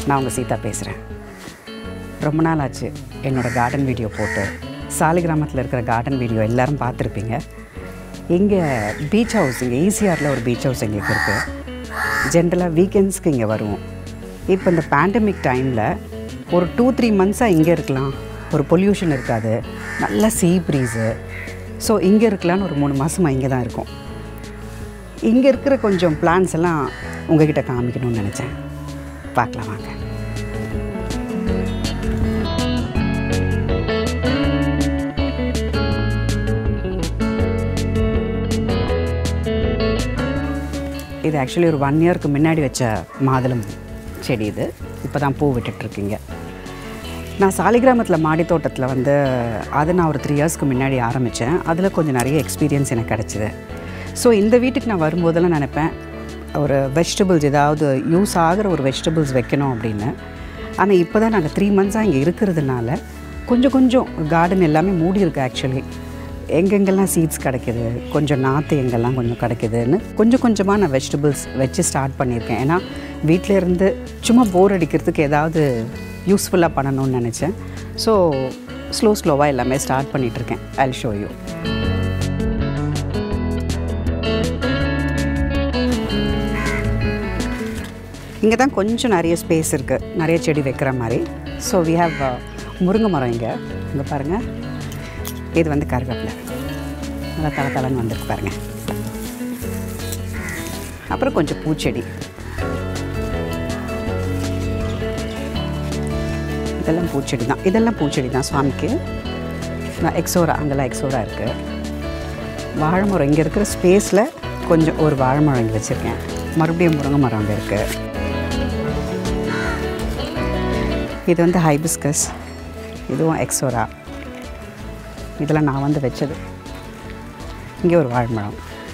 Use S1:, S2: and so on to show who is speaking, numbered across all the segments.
S1: நான் உங்கள் சீதா பேசுகிறேன் ரொம்ப நாள் ஆச்சு என்னோடய கார்டன் வீடியோ போட்டு சாலிகிராமத்தில் இருக்கிற கார்டன் வீடியோ எல்லாரும் பார்த்துருப்பீங்க இங்கே பீச் ஹவுஸ் இங்கே ஈசிஆரில் ஒரு பீச் ஹவுஸ் எங்களுக்கு இருக்குது ஜென்ரலாக வீக்கெண்ட்ஸ்க்கு இங்கே வருவோம் இப்போ இந்த பேண்டமிக் டைமில் ஒரு டூ த்ரீ மந்த்ஸாக இங்கே இருக்கலாம் ஒரு பொல்யூஷன் இருக்காது நல்ல சீ ப்ரீஸு ஸோ இங்கே இருக்கலான்னு ஒரு மூணு மாதமாக இங்கே தான் இருக்கோம் இங்கே இருக்கிற கொஞ்சம் பிளான்ஸ் எல்லாம் உங்ககிட்ட காமிக்கணும்னு நினச்சேன் பார்க்கலாம் வாங்க இது ஆக்சுவலி ஒரு ஒன் இயருக்கு முன்னாடி வச்ச மாதுளம் செடி இது இப்போ தான் பூ விட்டுட்ருக்கீங்க நான் சாலிகிராமத்தில் மாடி தோட்டத்தில் வந்து அதை நான் ஒரு த்ரீ இயர்ஸ்க்கு முன்னாடி ஆரம்பித்தேன் அதில் கொஞ்சம் நிறைய எக்ஸ்பீரியன்ஸ் எனக்கு கிடச்சிது ஸோ இந்த வீட்டுக்கு நான் வரும்போதெல்லாம் நினைப்பேன் ஒரு வெஜிடபிள்ஸ் ஏதாவது யூஸ் ஆகிற ஒரு வெஜிடபிள்ஸ் வைக்கணும் அப்படின்னு ஆனால் இப்போ தான் நாங்கள் த்ரீ மந்த்ஸாக இங்கே இருக்கிறதுனால கொஞ்சம் கொஞ்சம் கார்டன் எல்லாமே மூடி இருக்கு ஆக்சுவலி எங்கெங்கெல்லாம் சீட்ஸ் கிடைக்குது கொஞ்சம் நாற்று எங்கெல்லாம் கொஞ்சம் கிடைக்குதுன்னு கொஞ்சம் கொஞ்சமாக நான் வெஜிடபிள்ஸ் வச்சு ஸ்டார்ட் பண்ணியிருக்கேன் ஏன்னா வீட்டில் இருந்து சும்மா போர் அடிக்கிறதுக்கு ஏதாவது யூஸ்ஃபுல்லாக பண்ணணும்னு நினச்சேன் ஸோ ஸ்லோ ஸ்லோவாக எல்லாமே ஸ்டார்ட் பண்ணிகிட்ருக்கேன் ஐல் ஷோ யூ இங்கே தான் கொஞ்சம் நிறைய ஸ்பேஸ் இருக்குது நிறைய செடி வைக்கிற மாதிரி ஸோ வி ஹாவ் முருங்கை மரம் இங்கே இங்கே பாருங்கள் இது வந்து கருவேப்பிலை நல்லா தலை தலைன்னு வந்திருக்கு பாருங்கள் அப்புறம் கொஞ்சம் பூச்செடி இதெல்லாம் பூச்செடி தான் இதெல்லாம் பூச்செடி தான் சுவாமிக்கு நான் எக்ஸோரா அங்கெல்லாம் எக்ஸோரா இருக்குது வாழை மரம் இங்கே இருக்கிற ஸ்பேஸில் கொஞ்சம் ஒரு வாழை மரம் இங்கே வச்சுருக்கேன் மறுபடியும் முருங்கை மரம் அங்கே இருக்குது இது வந்து ஹைபிஸ்கஸ் இதுவும் எக்ஸோரா இதெல்லாம் நான் வந்து வச்சது இங்கே ஒரு வாழைமரம்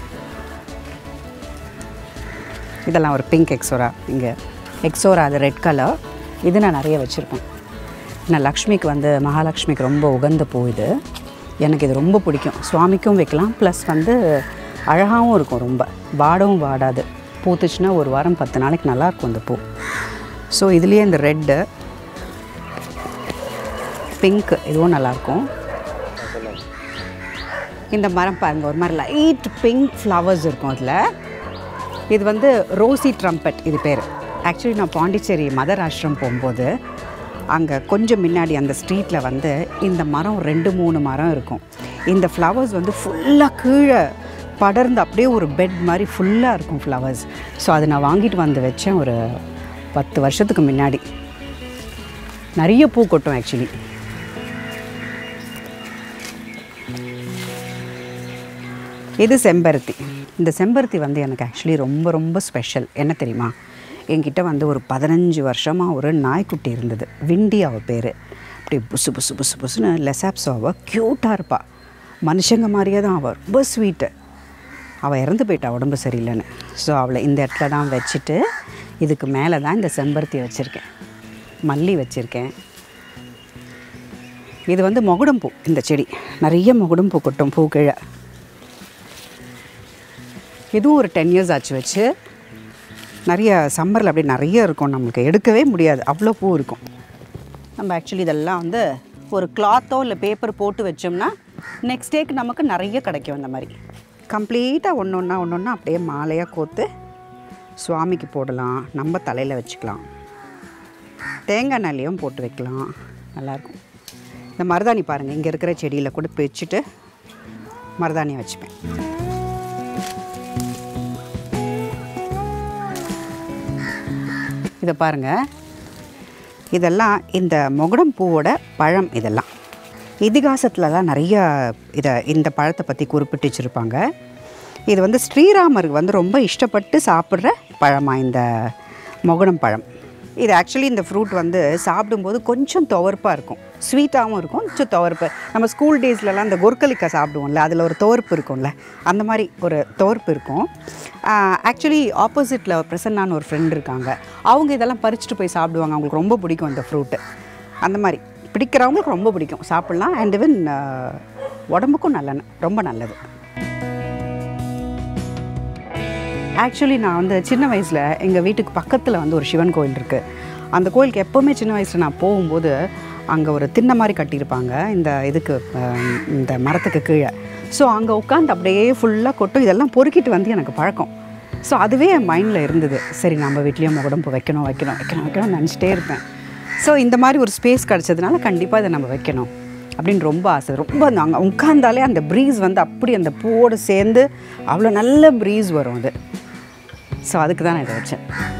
S1: இதெல்லாம் ஒரு பிங்க் எக்ஸோரா இங்கே எக்ஸோரா அது ரெட் கலர் இது நான் நிறைய வச்சுருப்பேன் நான் லக்ஷ்மிக்கு வந்து மகாலட்சுமிக்கு ரொம்ப உகந்த பூ இது எனக்கு இது ரொம்ப பிடிக்கும் சுவாமிக்கும் வைக்கலாம் ப்ளஸ் வந்து அழகாகவும் இருக்கும் ரொம்ப வாடவும் வாடாது பூத்துச்சுன்னா ஒரு வாரம் பத்து நாளைக்கு நல்லாயிருக்கும் இந்த பூ ஸோ இதுலேயே இந்த ரெட்டு பிங்க் இதுவும் நல்லாயிருக்கும் இந்த மரம் பாருங்கள் ஒரு மாதிரி லைட் பிங்க் ஃப்ளவர்ஸ் இருக்கும் அதில் இது வந்து ரோசி ட்ரம்பட் இது பேர் ஆக்சுவலி நான் பாண்டிச்சேரி மதர் ஆஷ்ரம் போகும்போது அங்கே கொஞ்சம் முன்னாடி அந்த ஸ்ட்ரீட்டில் வந்து இந்த மரம் ரெண்டு மூணு மரம் இருக்கும் இந்த ஃப்ளவர்ஸ் வந்து ஃபுல்லாக கீழே படர்ந்து அப்படியே ஒரு பெட் மாதிரி ஃபுல்லாக இருக்கும் ஃப்ளவர்ஸ் ஸோ அதை நான் வாங்கிட்டு வந்து வச்சேன் ஒரு பத்து வருஷத்துக்கு முன்னாடி நிறைய பூ கொட்டும் ஆக்சுவலி இது செம்பருத்தி இந்த செம்பருத்தி வந்து எனக்கு ஆக்சுவலி ரொம்ப ரொம்ப ஸ்பெஷல் என்ன தெரியுமா என்கிட்ட வந்து ஒரு பதினஞ்சு வருஷமாக ஒரு நாய்க்குட்டி இருந்தது விண்டி அவள் பேர் அப்படி புசு புசு புசு புசுன்னு லெசாப்ஸோ அவள் க்யூட்டாக இருப்பாள் மனுஷங்க மாதிரியே தான் அவள் ரொம்ப ஸ்வீட்டு அவள் இறந்து போயிட்டா உடம்பு சரியில்லைன்னு ஸோ அவளை இந்த இடத்துல தான் வச்சுட்டு இதுக்கு மேலே தான் இந்த செம்பருத்தி வச்சுருக்கேன் மல்லி வச்சுருக்கேன் இது வந்து மொகுடம் பூ இந்த செடி நிறைய மொகுடம் பூ கொட்டும் பூ கீழே இதுவும் ஒரு டென் இயர்ஸ் ஆச்சு வச்சு நிறைய சம்மரில் அப்படியே நிறைய இருக்கும் நம்மளுக்கு எடுக்கவே முடியாது அவ்வளோ பூ இருக்கும் நம்ம ஆக்சுவலி இதெல்லாம் வந்து ஒரு கிளாத்தோ இல்லை பேப்பர் போட்டு வச்சோம்னா நெக்ஸ்ட் டேக்கு நமக்கு நிறைய கிடைக்கும் இந்த மாதிரி கம்ப்ளீட்டாக ஒன்று ஒன்றா ஒன்று ஒன்றா அப்படியே மாலையாக கோத்து சுவாமிக்கு போடலாம் நம்ம தலையில் வச்சுக்கலாம் தேங்காய் நல்லையும் போட்டு வைக்கலாம் நல்லாயிருக்கும் இந்த மருதாணி பாருங்கள் இங்கே இருக்கிற செடியில் கூட பிரிச்சுட்டு மருதாணியை வச்சுப்பேன் இதை பாருங்கள் இதெல்லாம் இந்த மொகடம் பூவோட பழம் இதெல்லாம் இதிகாசத்துலலாம் நிறைய இதை இந்த பழத்தை பற்றி குறிப்பிட்டு வச்சுருப்பாங்க இது வந்து ஸ்ரீராமருக்கு வந்து ரொம்ப இஷ்டப்பட்டு சாப்பிட்ற பழமாக இந்த மொகடம் பழம் இது ஆக்சுவலி இந்த ஃப்ரூட் வந்து சாப்பிடும்போது கொஞ்சம் துவர்ப்பாக இருக்கும் ஸ்வீட்டாகவும் இருக்கும் கொஞ்சம் துவர்ப்பு நம்ம ஸ்கூல் டேஸ்லலாம் இந்த கொர்க்கலிக்காய் சாப்பிடுவோம்ல அதில் ஒரு துவர்ப்பு இருக்கும்ல அந்த மாதிரி ஒரு துவர்ப்பு இருக்கும் ஆக்சுவலி ஆப்போசிட்டில் பிரசன்னான்னு ஒரு ஃப்ரெண்ட் இருக்காங்க அவங்க இதெல்லாம் பறிச்சுட்டு போய் சாப்பிடுவாங்க அவங்களுக்கு ரொம்ப பிடிக்கும் இந்த ஃப்ரூட்டு அந்த மாதிரி பிடிக்கிறவங்களுக்கு ரொம்ப பிடிக்கும் சாப்பிட்லாம் அண்ட் ஈவன் உடம்புக்கும் நல்ல ரொம்ப நல்லது ஆக்சுவலி நான் வந்து சின்ன வயசில் எங்கள் வீட்டுக்கு பக்கத்தில் வந்து ஒரு சிவன் கோயில் இருக்குது அந்த கோயிலுக்கு எப்போவுமே சின்ன வயசில் நான் போகும்போது அங்கே ஒரு திண்ணை மாதிரி கட்டியிருப்பாங்க இந்த இதுக்கு அஹ், இந்த மரத்துக்கு கீழே ஸோ அங்கே உட்காந்து அப்படியே ஃபுல்லாக கொட்டும் இதெல்லாம் பொறுக்கிட்டு வந்து எனக்கு பழக்கம் ஸோ அதுவே என் மைண்டில் இருந்தது சரி நம்ம வீட்லேயும் உடம்பு வைக்கணும் வைக்கணும் வைக்கணும் வைக்கணும்னு நினச்சிட்டே இருப்பேன் ஸோ இந்த மாதிரி ஒரு ஸ்பேஸ் கிடச்சதுனால கண்டிப்பாக இதை நம்ம வைக்கணும் அப்படின்னு ரொம்ப ஆசை ரொம்ப அந்த அங்கே உட்காந்தாலே அந்த ப்ரீஸ் வந்து அப்படி அந்த பூவோடு சேர்ந்து அவ்வளோ நல்ல ப்ரீஸ் வரும் அது ஸோ அதுக்கு தான் நான் இதை வச்சேன்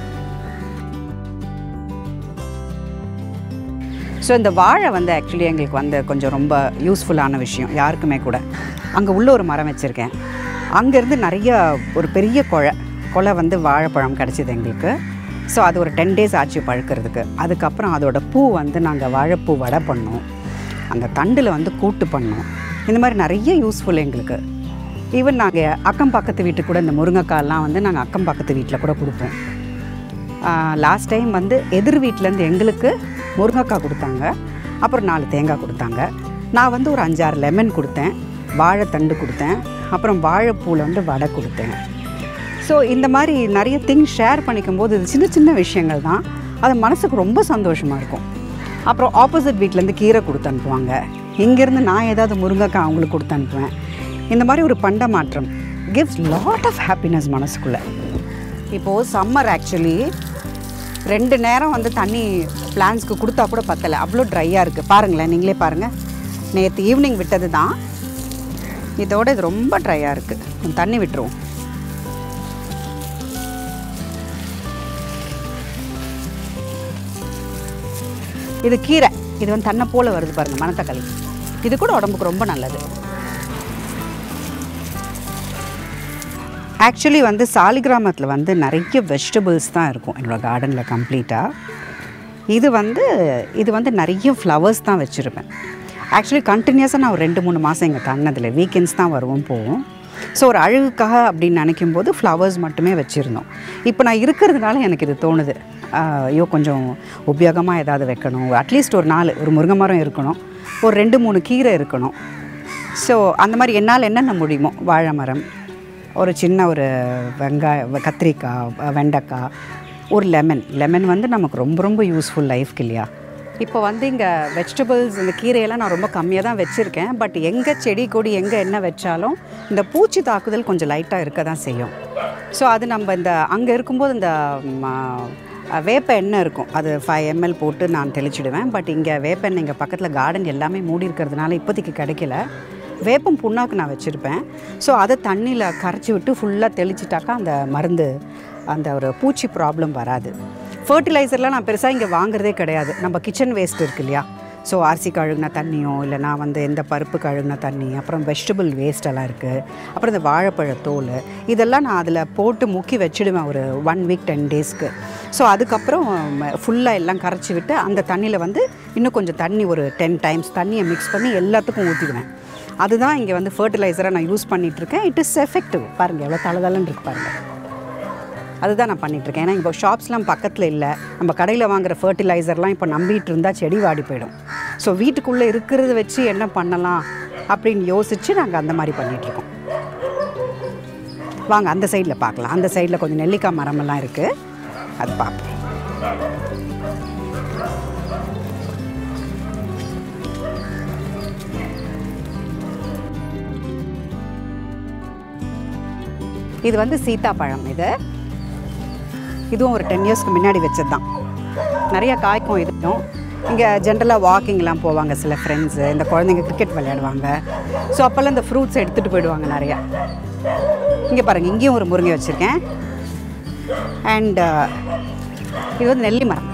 S1: ஸோ இந்த வாழை வந்து ஆக்சுவலி எங்களுக்கு வந்து கொஞ்சம் ரொம்ப யூஸ்ஃபுல்லான விஷயம் யாருக்குமே கூட அங்கே உள்ள ஒரு மரம் வச்சுருக்கேன் அங்கேருந்து நிறைய ஒரு பெரிய கொலை கொலை வந்து வாழைப்பழம் கிடச்சிது எங்களுக்கு ஸோ அது ஒரு டென் டேஸ் ஆச்சு பழுக்கிறதுக்கு அதுக்கப்புறம் அதோட பூ வந்து நாங்கள் வாழைப்பூ வடை பண்ணோம் அந்த தண்டில் வந்து கூட்டு பண்ணோம் இந்த மாதிரி நிறைய யூஸ்ஃபுல் எங்களுக்கு ஈவன் நாங்கள் அக்கம் பக்கத்து வீட்டுக்கு கூட இந்த முருங்கைக்காயெல்லாம் வந்து நாங்கள் அக்கம் பக்கத்து வீட்டில் கூட கொடுப்போம் லாஸ்ட் டைம் வந்து எதிர் வீட்டிலேருந்து எங்களுக்கு முருங்கைக்காய் கொடுத்தாங்க அப்புறம் நாலு தேங்காய் கொடுத்தாங்க நான் வந்து ஒரு அஞ்சாறு லெமன் கொடுத்தேன் வாழைத்தண்டு கொடுத்தேன் அப்புறம் வாழைப்பூவில் வந்து வடை கொடுத்தேன் ஸோ இந்த மாதிரி நிறைய திங்ஸ் ஷேர் பண்ணிக்கும் போது இது சின்ன சின்ன விஷயங்கள் தான் அது மனசுக்கு ரொம்ப சந்தோஷமாக இருக்கும் அப்புறம் ஆப்போசிட் வீட்டிலேருந்து கீரை கொடுத்து அனுப்புவாங்க இங்கேருந்து நான் ஏதாவது முருங்கைக்காய் அவங்களுக்கு கொடுத்து அனுப்புவேன் இந்த மாதிரி ஒரு பண்ட மாற்றம் கிவ்ஸ் லாட் ஆஃப் ஹாப்பினஸ் மனசுக்குள்ளே இப்போது சம்மர் ஆக்சுவலி ரெண்டு நேரம் வந்து தண்ணி பிளான்ஸ்க்கு கொடுத்தா கூட பத்தலை அவ்வளோ ட்ரையாக இருக்குது பாருங்களேன் நீங்களே பாருங்கள் நேற்று ஈவினிங் விட்டது தான் இதோட இது ரொம்ப ட்ரையாக இருக்குது தண்ணி விட்டுருவோம் இது கீரை இது வந்து தன்னை போல் வருது பாருங்கள் மணத்தக்காளி இது கூட உடம்புக்கு ரொம்ப நல்லது ஆக்சுவலி வந்து சாலிகிராமத்தில் வந்து நிறைய வெஜிடபிள்ஸ் தான் இருக்கும் என்னோடய கார்டனில் கம்ப்ளீட்டாக இது வந்து இது வந்து நிறைய ஃப்ளவர்ஸ் தான் வச்சுருப்பேன் ஆக்சுவலி கண்டினியூஸாக நான் ஒரு ரெண்டு மூணு மாதம் இங்கே தங்கினதில்லை வீக்கெண்ட்ஸ் தான் வருவோம் போவோம் ஸோ ஒரு அழகுக்காக அப்படின்னு நினைக்கும் போது ஃப்ளவர்ஸ் மட்டுமே வச்சுருந்தோம் இப்போ நான் இருக்கிறதுனால எனக்கு இது தோணுது ஆஹ், ஐயோ கொஞ்சம் உபயோகமாக ஏதாவது வைக்கணும் அட்லீஸ்ட் ஒரு நாலு ஒரு முருங்கை மரம் இருக்கணும் ஒரு ரெண்டு மூணு கீரை இருக்கணும் ஸோ அந்த மாதிரி என்னால் என்னென்ன முடியுமோ வாழை மரம் ஒரு சின்ன ஒரு வெங்காய வ- கத்திரிக்காய் வ- வெண்டைக்காய் ஒரு லெமன் லெமன் வந்து நமக்கு ரொம்ப ரொம்ப யூஸ்ஃபுல் லைஃப்க்கு இல்லையா இப்போ வந்து இங்கே வெஜிடபிள்ஸ் இந்த கீரையெல்லாம் நான் ரொம்ப கம்மியாக தான் வச்சுருக்கேன் பட் எங்கே செடி கொடி எங்கே என்ன வச்சாலும் இந்த பூச்சி தாக்குதல் கொஞ்சம் லைட்டாக இருக்க தான் செய்யும் ஸோ அது நம்ம இந்த அங்கே இருக்கும்போது இந்த ம, வேப்ப எண்ணெய் இருக்கும் அது ஃபைவ் எம்எல் போட்டு நான் தெளிச்சிடுவேன் பட் இங்கே வேப்ப எண்ணெய் இங்கே பக்கத்தில் கார்டன் எல்லாமே மூடி இருக்கிறதுனால இப்போதைக்கு கிடைக்கல வேப்பம் புண்ணாக்கு நான் வச்சுருப்பேன் ஸோ அதை தண்ணியில் கரைச்சி விட்டு ஃபுல்லாக தெளிச்சிட்டாக்கா அந்த மருந்து அந்த ஒரு பூச்சி ப்ராப்ளம் வராது ஃபர்டிலைசர்லாம் நான் பெருசாக இங்கே வாங்குறதே கிடையாது நம்ம கிச்சன் வேஸ்ட் இருக்கு இல்லையா ஸோ அரிசி கழுகுன தண்ணியோ இல்லை நான் வந்து எந்த பருப்பு கழுகுன தண்ணி அப்புறம் வெஜிடபிள் வேஸ்ட் எல்லாம் இருக்குது அப்புறம் இந்த வாழைப்பழ தோல் இதெல்லாம் நான் அதில் போட்டு முக்கி வச்சிடுவேன் ஒரு ஒன் வீக் டென் டேஸ்க்கு ஸோ அதுக்கப்புறம் ஃபுல்லாக எல்லாம் கரைச்சி விட்டு அந்த தண்ணியில் வந்து இன்னும் கொஞ்சம் தண்ணி ஒரு டென் டைம்ஸ் தண்ணியை மிக்ஸ் பண்ணி எல்லாத்துக்கும் ஊற்றிடுவேன் அதுதான் இங்கே வந்து ஃபர்டிலைசராக நான் யூஸ் பண்ணிகிட்ருக்கேன் இட் இஸ் எஃபெக்டிவ் பாருங்கள் எவ்வளோ தளதளன்னு இருக்கு பாருங்கள் அதுதான் நான் பண்ணிகிட்ருக்கேன் ஏன்னா இப்போ ஷாப்ஸ்லாம் பக்கத்தில் இல்லை நம்ம கடையில் வாங்குற ஃபர்டிலைசர்லாம் இப்போ நம்பிட்டு இருந்தால் செடி வாடி போயிடும் ஸோ வீட்டுக்குள்ளே இருக்கிறத வச்சு என்ன பண்ணலாம் அப்படின்னு யோசித்து நாங்கள் அந்த மாதிரி பண்ணிகிட்ருக்கோம் வாங்க அந்த சைடில் பார்க்கலாம் அந்த சைடில் கொஞ்சம் நெல்லிக்காய் மரமெல்லாம் இருக்குது அது பார்ப்போம் இது வந்து சீத்தாப்பழம் இது இதுவும் ஒரு டென் இயர்ஸ்க்கு முன்னாடி வச்சது தான் நிறைய காய்க்கும் இதுவும் இங்கே ஜென்ரலாக வாக்கிங்லாம் போவாங்க சில ஃப்ரெண்ட்ஸு இந்த குழந்தைங்க கிரிக்கெட் விளையாடுவாங்க ஸோ அப்போல்லாம் இந்த ஃப்ரூட்ஸ் எடுத்துகிட்டு போயிடுவாங்க நிறையா இங்கே பாருங்கள் இங்கேயும் ஒரு முருங்கை வச்சுருக்கேன் அண்ட் இது வந்து நெல்லி மரம்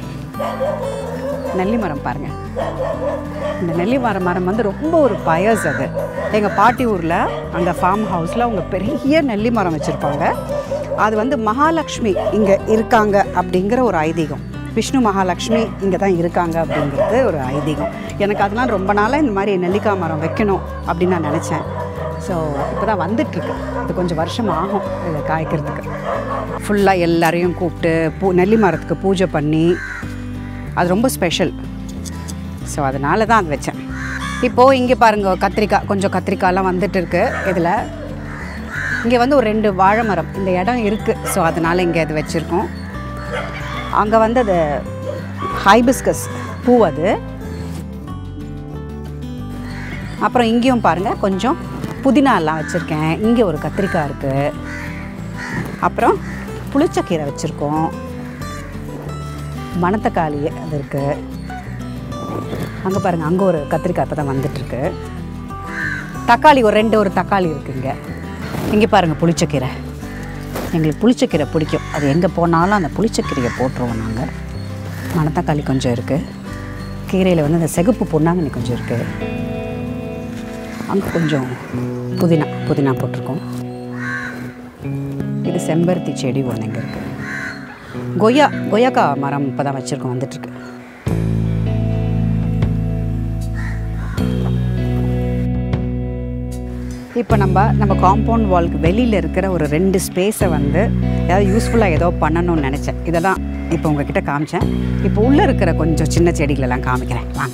S1: நெல்லி மரம் பாருங்கள் இந்த நெல்லி மரம் மரம் வந்து ரொம்ப ஒரு பயஸ் அது எங்கள் பாட்டி ஊரில் அந்த ஃபார்ம் ஹவுஸில் அவங்க பெரிய நெல்லி மரம் வச்சுருப்பாங்க அது வந்து மகாலட்சுமி இங்கே இருக்காங்க அப்படிங்கிற ஒரு ஐதீகம் விஷ்ணு மகாலட்சுமி இங்கே தான் இருக்காங்க அப்படிங்கிறது ஒரு ஐதீகம் எனக்கு அதெல்லாம் ரொம்ப நாளாக இந்த மாதிரி நெல்லிக்காய் மரம் வைக்கணும் அப்படின்னு நான் நினச்சேன் ஸோ இப்போ தான் வந்துட்டுருக்கு இது கொஞ்சம் வருஷம் ஆகும் இதை காய்க்கிறதுக்கு ஃபுல்லாக எல்லாரையும் கூப்பிட்டு பூ நெல்லி மரத்துக்கு பூஜை பண்ணி அது ரொம்ப ஸ்பெஷல் ஸோ அதனால தான் அது வச்சேன் இப்போது இங்கே பாருங்க கத்திரிக்காய் கொஞ்சம் கத்திரிக்காய்லாம் வந்துட்டு இருக்கு இதில் இங்கே வந்து ஒரு ரெண்டு வாழை மரம் இந்த இடம் இருக்குது ஸோ அதனால் இங்கே அது வச்சுருக்கோம் அங்கே வந்து அது ஹைபிஸ்கஸ் பூ அது அப்புறம் இங்கேயும் பாருங்கள் கொஞ்சம் புதினா எல்லாம் வச்சுருக்கேன் இங்கே ஒரு கத்திரிக்காய் இருக்குது அப்புறம் புளிச்சக்கீரை வச்சுருக்கோம் மணத்தக்காளி அது இருக்குது அங்கே பாருங்கள் அங்கே ஒரு கத்திரிக்காய் இப்போ தான் வந்துட்டுருக்கு தக்காளி ஒரு ரெண்டு ஒரு தக்காளி இருக்குங்க இங்கே பாருங்கள் புளிச்சக்கீரை எங்களுக்கு புளிச்சக்கீரை பிடிக்கும் அது எங்கே போனாலும் அந்த புளிச்சக்கீரையை போட்டுருவோம் நாங்கள் மணத்தக்காளி கொஞ்சம் இருக்குது கீரையில் வந்து அந்த சிகப்பு பொன்னாங்கண்ணி கொஞ்சம் இருக்குது அங்கே கொஞ்சம் புதினா புதினா போட்டிருக்கோம் இது செம்பருத்தி செடி ஒன்று இங்கே இருக்குது கொய்யா கொய்யாக்கா மரம் இப்போ தான் வச்சுருக்கோம் வந்துட்டுருக்கு இப்போ நம்ம நம்ம காம்பவுண்ட் வால்க்கு வெளியில் இருக்கிற ஒரு ரெண்டு ஸ்பேஸை வந்து ஏதாவது யூஸ்ஃபுல்லாக ஏதோ பண்ணணும்னு நினச்சேன் இதை தான் இப்போ உங்ககிட்ட காமிச்சேன் இப்போ உள்ளே இருக்கிற கொஞ்சம் சின்ன செடிகளெல்லாம் காமிக்கிறேன் வாங்க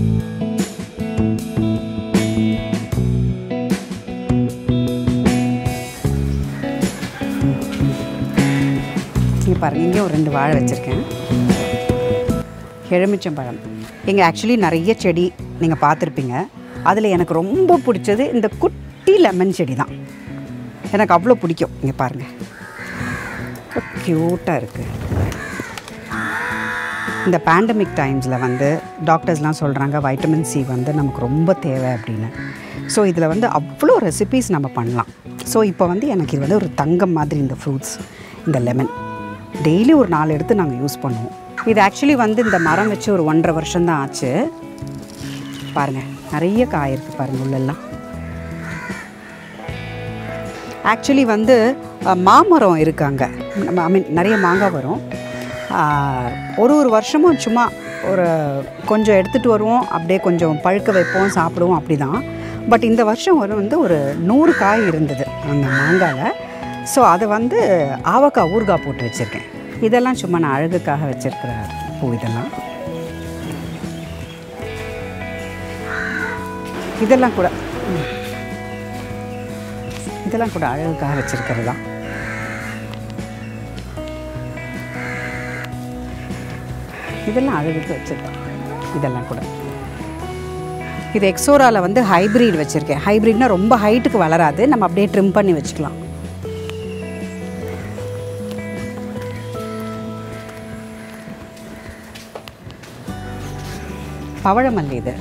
S1: இங்கே பாருங்கள் இங்கேயும் ஒரு ரெண்டு வாழை வச்சுருக்கேன் எலுமிச்சம்பழம் இங்கே ஆக்சுவலி நிறைய செடி நீங்கள் பார்த்துருப்பீங்க அதில் எனக்கு ரொம்ப பிடிச்சது இந்த குட்டி லெமன் செடி தான் எனக்கு அவ்வளோ பிடிக்கும் இங்கே பாருங்கள் க்யூட்டாக இருக்குது இந்த பேண்டமிக் டைம்ஸில் வந்து டாக்டர்ஸ்லாம் சொல்கிறாங்க வைட்டமின் சி வந்து நமக்கு ரொம்ப தேவை அப்படின்னு ஸோ இதில் வந்து அவ்வளோ ரெசிபீஸ் நம்ம பண்ணலாம் ஸோ இப்போ வந்து எனக்கு இது வந்து ஒரு தங்கம் மாதிரி இந்த ஃப்ரூட்ஸ் இந்த லெமன் டெய்லி ஒரு நாலு எடுத்து நாங்கள் யூஸ் பண்ணுவோம் இது ஆக்சுவலி வந்து இந்த மரம் வச்சு ஒரு ஒன்றரை வருஷம்தான் ஆச்சு பாருங்கள் நிறைய காய் இருக்குது பாருங்கள் உள்ளெல்லாம் ஆக்சுவலி வந்து அஹ், மாமரம் இருக்காங்க ஐ மீன் நிறைய மாங்காய் வரும் ஆஹ், ஒரு ஒரு வருஷமும் சும்மா ஒரு கொஞ்சம் எடுத்துகிட்டு வருவோம் அப்படியே கொஞ்சம் பழுக்க வைப்போம் சாப்பிடுவோம் அப்படி தான் பட் இந்த வருஷம் ஒரு வந்து ஒரு நூறு காய் இருந்தது அந்த மாங்காயில் ஸோ அதை வந்து ஆவக்காய் ஊறுகாய் போட்டு வச்சுருக்கேன் இதெல்லாம் சும்மா நான் அழகுக்காக வச்சுருக்கிற பூ இதெல்லாம் இதெல்லாம் கூட ம். இதெல்லாம் கூட அழகுக்காக வச்சுருக்கிறது தான் இதெல்லாம் அழகுக்கு வச்சுருக்கேன் இதெல்லாம் கூட இது எக்ஸோராவில் வந்து ஹைப்ரிட் வச்சுருக்கேன் ஹைப்ரிட்னா ரொம்ப ஹைட்டுக்கு வளராது நம்ம அப்படியே ட்ரிம் பண்ணி வச்சுக்கலாம் பவழமல்லி இது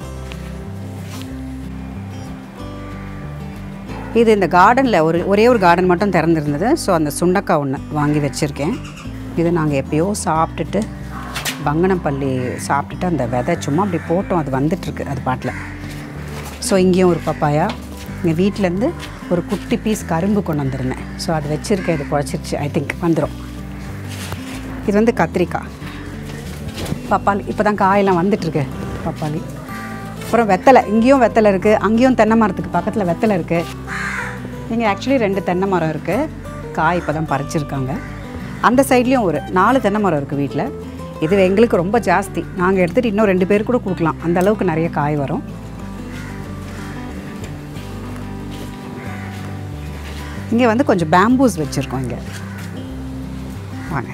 S1: இது இந்த கார்டனில் ஒரு ஒரே ஒரு கார்டன் மட்டும் திறந்துருந்தது ஸோ அந்த சுண்டக்காய் ஒன்று வாங்கி வச்சுருக்கேன் இது நாங்கள் எப்பயோ சாப்பிட்டுட்டு பங்கனப்பள்ளி சாப்பிட்டுட்டு அந்த விதை சும்மா அப்படி போட்டோம் அது வந்துட்டுருக்கு அது பாட்டில் ஸோ இங்கேயும் ஒரு பப்பாயா எங்கள் வீட்டிலேருந்து ஒரு குட்டி பீஸ் கரும்பு கொண்டு வந்திருந்தேன் ஸோ அது வச்சுருக்கேன் இது குழச்சிருச்சு ஐ திங்க் வந்துடும் இது வந்து கத்திரிக்காய் பப்பாளி இப்போ தான் காயெல்லாம் வந்துட்டுருக்கு பப்பாளி அப்புறம் வெத்தலை இங்கேயும் வெத்தலை இருக்குது அங்கேயும் தென்னை மரத்துக்கு பக்கத்தில் வெத்தலை இருக்குது இங்கே ஆக்சுவலி ரெண்டு தென்னை மரம் இருக்குது காய் இப்போ தான் பறிச்சிருக்காங்க அந்த சைட்லேயும் ஒரு நாலு தென்னை மரம் இருக்குது வீட்டில் இது எங்களுக்கு ரொம்ப ஜாஸ்தி நாங்கள் எடுத்துகிட்டு இன்னும் ரெண்டு பேர் கூட கொடுக்கலாம் அந்த அளவுக்கு நிறைய காய் வரும் இங்கே வந்து கொஞ்சம் பேம்பூஸ் வச்சுருக்கோம் இங்கே வாங்க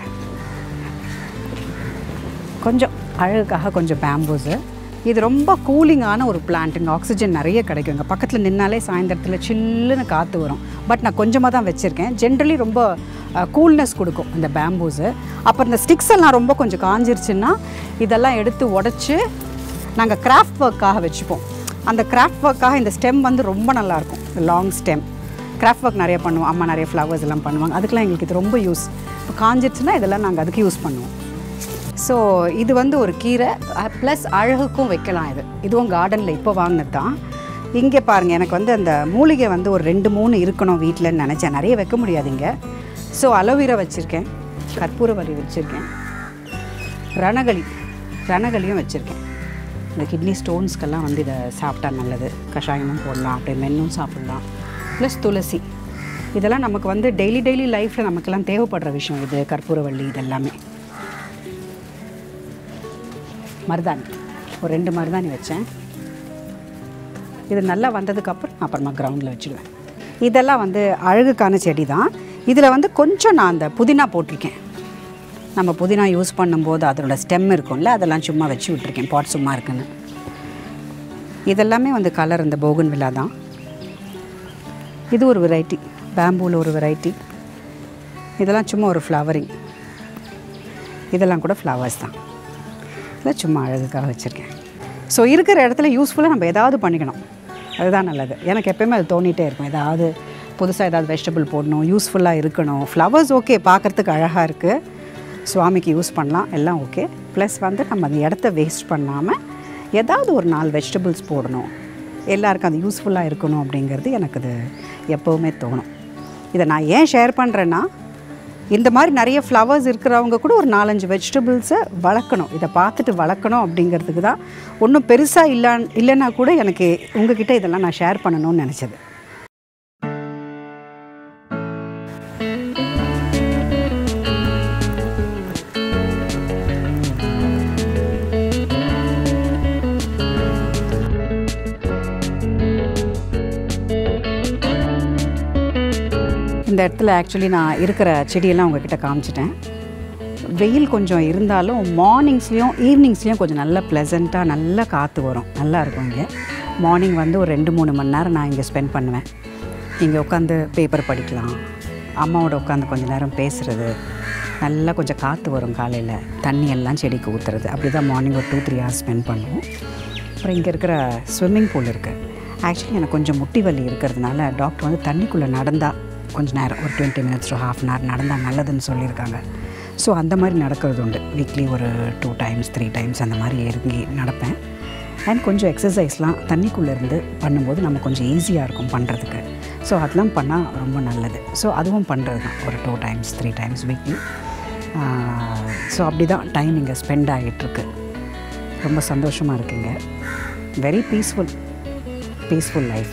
S1: கொஞ்சம் அழகுக்காக கொஞ்சம் பேம்பூஸு இது ரொம்ப கூலிங்கான ஒரு பிளான்ட் இங்கே ஆக்சிஜன் நிறைய கிடைக்கும் இங்கே பக்கத்தில் நின்னாலே சாயந்தரத்தில் சில்லுன்னு காற்று வரும் பட் நான் கொஞ்சமாக தான் வச்சுருக்கேன் ஜென்ரலி ரொம்ப கூல்னஸ் கொடுக்கும் இந்த பேம்பூஸு அப்புறம் இந்த ஸ்டிக்ஸ் எல்லாம் ரொம்ப கொஞ்சம் காஞ்சிருச்சுன்னா இதெல்லாம் எடுத்து உடச்சி நாங்கள் கிராஃப்ட் ஒர்க்காக வச்சுப்போம் அந்த கிராஃப்ட் ஒர்க்காக இந்த ஸ்டெம் வந்து ரொம்ப நல்லாயிருக்கும் லாங் ஸ்டெம் கிராஃப்ட் ஒர்க் நிறைய பண்ணுவோம் அம்மா நிறைய ஃப்ளவர்ஸ் எல்லாம் பண்ணுவாங்க அதுக்கெலாம் எங்களுக்கு இது ரொம்ப யூஸ் இப்போ காஞ்சிருச்சுன்னா இதெல்லாம் நாங்கள் அதுக்கு யூஸ் பண்ணுவோம் ஸோ இது வந்து ஒரு கீரை ப்ளஸ் அழகுக்கும் வைக்கலாம் இது இதுவும் கார்டனில் இப்போ வாங்கினது தான் இங்கே பாருங்கள் எனக்கு வந்து அந்த மூலிகை வந்து ஒரு ரெண்டு மூணு இருக்கணும் வீட்டில்னு நினச்சேன் நிறைய வைக்க முடியாது இங்கே ஸோ அலோவேரா வச்சுருக்கேன் கற்பூரவல்லி வச்சுருக்கேன் ரணகளி ரணகளியும் வச்சுருக்கேன் இந்த கிட்னி ஸ்டோன்ஸ்க்கெல்லாம் வந்து இதை சாப்பிட்டா நல்லது கஷாயமும் போடலாம் அப்படியே மென்னும் சாப்பிட்லாம் ப்ளஸ் துளசி இதெல்லாம் நமக்கு வந்து டெய்லி டெய்லி லைஃப்பில் நமக்கெல்லாம் தேவைப்படுற விஷயம் இது கற்பூரவள்ளி இதெல்லாமே மருதாணி ஒரு ரெண்டு மருதாணி வச்சேன் இது நல்லா வந்ததுக்கப்புறம் அப்புறமா கிரவுண்டில் வச்சுடுவேன் இதெல்லாம் வந்து அழகுக்கான செடி தான் இதில் வந்து கொஞ்சம் நான் அந்த புதினா போட்டிருக்கேன் நம்ம புதினா யூஸ் பண்ணும்போது அதனோட ஸ்டெம் இருக்கும்ல அதெல்லாம் சும்மா வச்சு விட்டுருக்கேன் பாட் சும்மா இருக்குன்னு இதெல்லாமே வந்து கலர் இந்த போகன் வில்லா தான் இது ஒரு வெரைட்டி பேம்பூவில் ஒரு வெரைட்டி இதெல்லாம் சும்மா ஒரு ஃப்ளவரிங் இதெல்லாம் கூட ஃப்ளவர்ஸ் தான் இதெல்லாம் சும்மா அழகுக்காக வச்சுருக்கேன் ஸோ இருக்கிற இடத்துல யூஸ்ஃபுல்லாக நம்ம ஏதாவது பண்ணிக்கணும் அதுதான் நல்லது எனக்கு எப்பயுமே அது தோணிகிட்டே இருக்கும் ஏதாவது புதுசாக ஏதாவது வெஜிடபிள் போடணும் யூஸ்ஃபுல்லாக இருக்கணும் ஃப்ளவர்ஸ் ஓகே பார்க்குறதுக்கு அழகாக இருக்குது சுவாமிக்கு யூஸ் பண்ணலாம் எல்லாம் ஓகே ப்ளஸ் வந்து நம்ம அந்த இடத்த வேஸ்ட் பண்ணாமல் ஏதாவது ஒரு நாலு வெஜிடபிள்ஸ் போடணும் எல்லாருக்கும் அது யூஸ்ஃபுல்லாக இருக்கணும் அப்படிங்கிறது எனக்கு அது எப்போவுமே தோணும் இதை நான் ஏன் ஷேர் பண்ணுறேன்னா இந்த மாதிரி நிறைய ஃப்ளவர்ஸ் இருக்கிறவங்க கூட ஒரு நாலஞ்சு வெஜிடபிள்ஸை வளர்க்கணும் இதை பார்த்துட்டு வளர்க்கணும் அப்படிங்கிறதுக்கு தான் ஒன்றும் பெருசாக இல்லா இல்லைன்னா கூட எனக்கு உங்ககிட்ட இதெல்லாம் நான் ஷேர் பண்ணணும்னு நினச்சது இந்த இடத்துல ஆக்சுவலி நான் இருக்கிற செடியெல்லாம் உங்ககிட்ட காமிச்சிட்டேன் வெயில் கொஞ்சம் இருந்தாலும் மார்னிங்ஸ்லேயும் ஈவினிங்ஸ்லேயும் கொஞ்சம் நல்ல ப்ளசண்ட்டாக நல்லா காற்று வரும் நல்லா இருக்கும் இங்கே மார்னிங் வந்து ஒரு ரெண்டு மூணு மணி நேரம் நான் இங்கே ஸ்பெண்ட் பண்ணுவேன் இங்கே உட்காந்து பேப்பர் படிக்கலாம் அம்மாவோட உட்காந்து கொஞ்ச நேரம் பேசுகிறது நல்லா கொஞ்சம் காற்று வரும் காலையில் தண்ணி எல்லாம் செடிக்கு ஊற்றுறது அப்படி தான் மார்னிங் ஒரு டூ த்ரீ ஹவர்ஸ் ஸ்பெண்ட் பண்ணுவோம் அப்புறம் இங்கே இருக்கிற ஸ்விம்மிங் பூல் இருக்குது ஆக்சுவலி எனக்கு கொஞ்சம் முட்டி வலி இருக்கிறதுனால டாக்டர் வந்து தண்ணிக்குள்ளே நடந்தால் கொஞ்ச நேரம் ஒரு twenty minutes to half an hour நடந்தால் நல்லதுன்னு சொல்லியிருக்காங்க ஸோ அந்த மாதிரி நடக்கிறது உண்டு வீக்லி ஒரு டூ டைம்ஸ் த்ரீ டைம்ஸ் அந்த மாதிரி இறங்கி நடப்பேன் அண்ட் கொஞ்சம் எக்ஸசைஸ்லாம் தண்ணிக்குள்ளே இருந்து பண்ணும்போது நம்ம கொஞ்சம் ஈஸியாக இருக்கும் பண்ணுறதுக்கு ஸோ அதெல்லாம் பண்ணால் ரொம்ப நல்லது ஸோ அதுவும் பண்ணுறது தான் ஒரு two times three times weekly so அப்படி தான் டைம் இங்கே ஸ்பெண்ட் ஆகிட்டுருக்கு ரொம்ப சந்தோஷமாக இருக்குங்க வெரி பீஸ்ஃபுல் பீஸ்ஃபுல் லைஃப்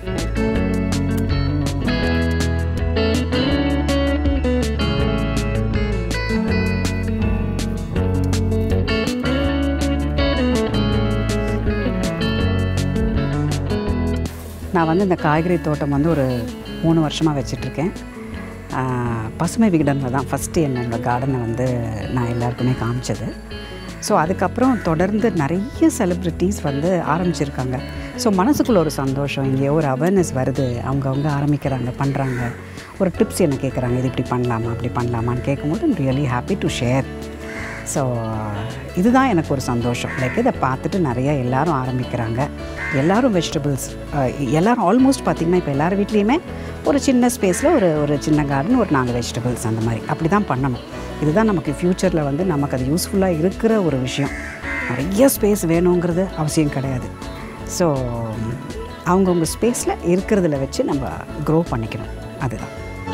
S1: நான் வந்து இந்த காய்கறி தோட்டம் வந்து ஒரு மூணு வருஷமாக வச்சிட்ருக்கேன் பசுமை விகடனில் தான் ஃபஸ்ட்டு என்னோட கார்டனை வந்து நான் எல்லாருக்குமே காமிச்சது ஸோ அதுக்கப்புறம் தொடர்ந்து நிறைய செலிப்ரிட்டிஸ் வந்து ஆரம்பிச்சிருக்காங்க ஸோ மனசுக்குள்ள ஒரு சந்தோஷம் இங்கே ஒரு அவேர்னஸ் வருது அவங்கவுங்க ஆரம்பிக்கிறாங்க பண்ணுறாங்க ஒரு டிப்ஸ் என்ன கேட்குறாங்க இது இப்படி பண்ணலாமா அப்படி பண்ணலாமான்னு கேட்கும்போது I'm really happy to share so இதுதான் எனக்கு ஒரு சந்தோஷம் லைக் இதை பார்த்துட்டு நிறைய எல்லாரும் ஆரம்பிக்கிறாங்க எல்லாரும் வெஜிடபிள்ஸ் எல்லாரும் ஆல்மோஸ்ட் பார்த்திங்கன்னா இப்போ எல்லார் வீட்லேயுமே ஒரு சின்ன ஸ்பேஸில் ஒரு ஒரு சின்ன கார்டன் ஒரு நாலு வெஜிடபிள்ஸ் அந்த மாதிரி அப்படி தான் பண்ணணும் இதுதான் நமக்கு ஃப்யூச்சரில் வந்து நமக்கு அது யூஸ்ஃபுல்லாக இருக்கிற ஒரு விஷயம் நிறைய ஸ்பேஸ் வேணுங்கிறது அவசியம் கிடையாது ஸோ அவங்கவுங்க ஸ்பேஸில் இருக்கிறதுல வச்சு நம்ம க்ரோ பண்ணிக்கணும் அதுதான்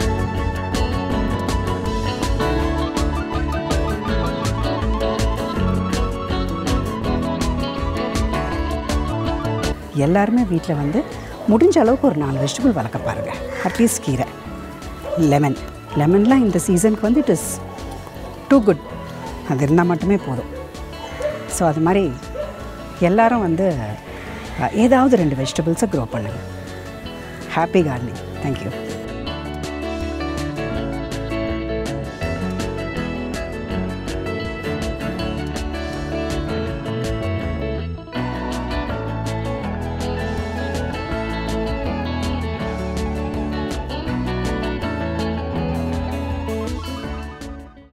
S1: எல்லாருமே வீட்டில் வந்து முடிஞ்ச அளவுக்கு ஒரு நாலு வெஜிடபிள் வளர்க்க பாருங்கள் அட்லீஸ்ட் கீரை லெமன் லெமன்லாம் இந்த சீசனுக்கு வந்து இட் இஸ் டூ குட் அது இருந்தால் மட்டுமே போதும் ஸோ அது மாதிரி எல்லாரும் வந்து அஹ், ஏதாவது ரெண்டு வெஜிடபிள்ஸை க்ரோ பண்ணுங்கள் ஹாப்பி கார்டனிங் தேங்க்யூ